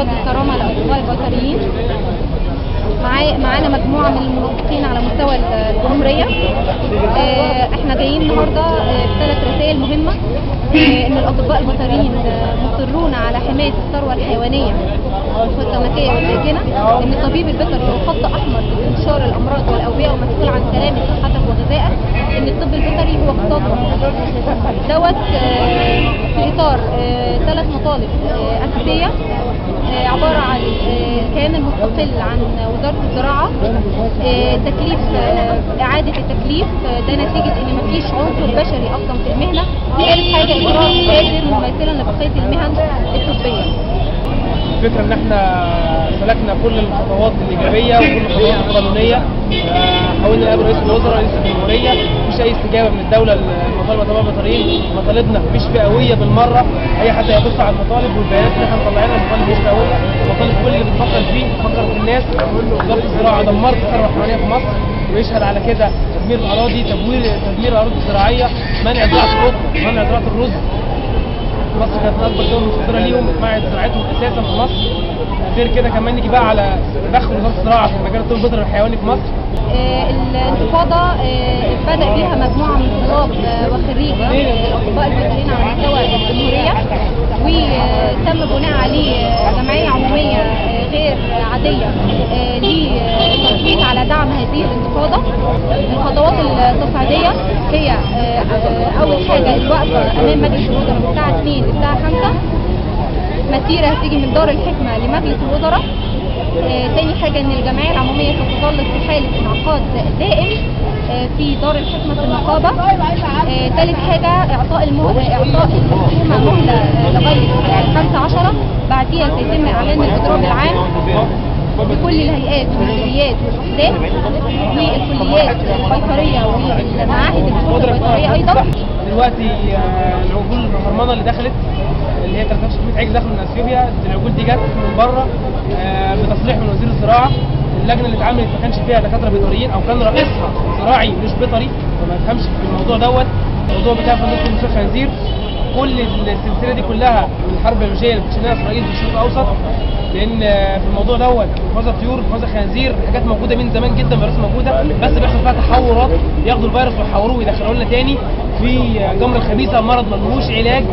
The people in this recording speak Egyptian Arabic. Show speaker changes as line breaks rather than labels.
انقاذ الكرامه لاطباء البيطريين معايا معانا مجموعه من المنسقين على مستوى الجمهوريه آه، احنا جايين النهارده آه، بثلاث رسائل مهمه آه، ان الاطباء البيطريين آه، مصرون على حمايه الثروه الحيوانيه والسمكيه والداجنه ان الطبيب البيطري هو خط احمر لانتشار الامراض والاوبئه ومسؤول عن سلامه صحتك وغذائك ان الطب البيطري هو اقتصاد واحد. دوت آه، في اطار ثلاث مطالب آه، اساسيه آه، عباره عن آه، الكيان المستقل عن وزاره الزراعه آه، تكليف آه، اعاده التكليف آه، ده نتيجه ان مفيش عنصر بشري اصلا في المهنه ثالث حاجه اجراء قادر مماثلا لبقيه المهن الطبيه
الفكره ان احنا سلكنا كل الخطوات الايجابيه وكل الخطوات القانونيه آه، حاولنا نقابل رئيس الوزراء رئيس الجمهوريه مفيش اي استجابه من الدوله لمطالب اطباء البيطريين مطالبنا مش فئويه بالمره اي حد هيبص على المطالب والبيانات اللي احنا مطلعينها المطالب مش فئويه المطالب كل اللي بتفكر فيه بتفكر في الناس وزاره الزراعه دمرت الثروه الحيوانيه في مصر ويشهد على كده تدمير الاراضي تدوير تدمير الاراضي الزراعيه منع زراعه القطن منع زراعه الرز مصر كانت من اكبر دول مصدره ليهم اتمنعت زراعتهم اساسا في مصر غير كده كمان نيجي بقى على دخل وزاره الزراعه في مجال الطب البيطري الحيواني في مصر
آه، الانتفاضة آه، بدأ بيها مجموعة من طلاب آه، وخريجي آه، الأطباء البيطريين على مستوى الجمهورية وتم بناء عليه آه، جمعية عمومية آه، غير عادية آه، للتصويت على دعم هذه الانتفاضة الخطوات التصعيدية هي آه، آه، أول حاجة الوقفة أمام مجلس الوزراء من الساعة 2 للساعة 5 مسيرة هتيجي من دار الحكمة لمجلس الوزراء آه، تاني حاجة ان الجمعية العمومية ستظل في حالة انعقاد دائم آه، في دار الحكمة في النقابة آه، تالت حاجة اعطاء المهلة اعطاء الحكومة مهلة آه، لغاية آه، 15 بعديها سيتم اعلان الاضراب العام بكل الهيئات والمديريات والوحدات والكليات البيطرية والمعاهد البحوث البيطرية ايضا
دلوقتي آه، العجول الهرمانه اللي دخلت اللي هي 3600 عجل دخلوا من اثيوبيا العجول دي جت من بره آه، بتصريح من وزير الزراعه اللجنه اللي اتعملت ما كانش فيها دكاتره بيطريين او كان رئيسها زراعي مش بيطري فما تفهمش في الموضوع دوت الموضوع بتاع فندق مسوح خنزير كل السلسله دي كلها من الحرب البيولوجيه اللي بتشيلها اسرائيل في الشرق الاوسط لان آه، في الموضوع دوت فازا طيور فازا خنزير حاجات موجوده من زمان جدا فيروس موجوده بس بيحصل فيها تحورات ياخدوا الفيروس ويحوروه ويدخلوه لنا تاني في آه، جمر الخبيثه مرض ملهوش علاج